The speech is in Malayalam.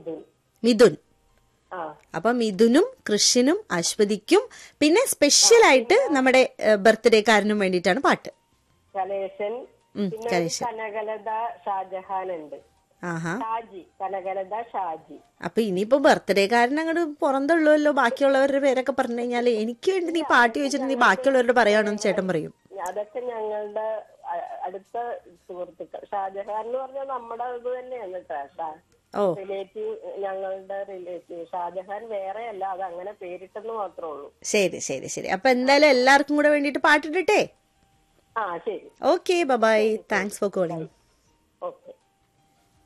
മിഥുൻ മിഥുൻ ആ അപ്പൊ മിഥുനും കൃഷിനും അശ്വതിക്കും പിന്നെ സ്പെഷ്യൽ ആയിട്ട് നമ്മുടെ ബർത്ത്ഡേക്കാരനും വേണ്ടിയിട്ടാണ് പാട്ട് കലേശൻ ഉം, പിന്നെ ഒരു കലേശൻ. കനകലത ഷാജഹാൻ ഉണ്ട് ആഹാ ഷാജി കനകലത ഷാജി അപ്പൊ ഇനിയിപ്പോ ബർത്ത്ഡേക്കാരൻ അങ്ങോട്ട് പുറന്തള്ളുമല്ലോ ബാക്കിയുള്ളവരുടെ പേരൊക്കെ പറഞ്ഞു കഴിഞ്ഞാല് എനിക്ക് വേണ്ടി നീ പാട്ട് ചോദിച്ചിട്ട് നീ ബാക്കിയുള്ളവരുടെ പറയാണെന്ന് ചേട്ടൻ പറയും അതൊക്കെ ഞങ്ങളുടെ അ- അടുത്ത സുഹൃത്തുക്കൾ ഷാജഹാൻ എന്ന് പറഞ്ഞാൽ നമ്മുടെ ഇത് തന്നെയാണ് കേട്ടോ ഷാ ഓ റിലേറ്റീവ് ഞങ്ങളുടെ റിലേറ്റീവ് ഷാജഹാൻ വേറെ അല്ല അത് അങ്ങനെ പേരിട്ടെന്ന് മാത്രമേ ഉള്ളൂ ശരി ശരി ശരി അപ്പൊ എന്തായാലും എല്ലാവർക്കും കൂടെ വേണ്ടിയിട്ട് പാട്ടിട്ടെ ആ ശരി okay bye thanks for calling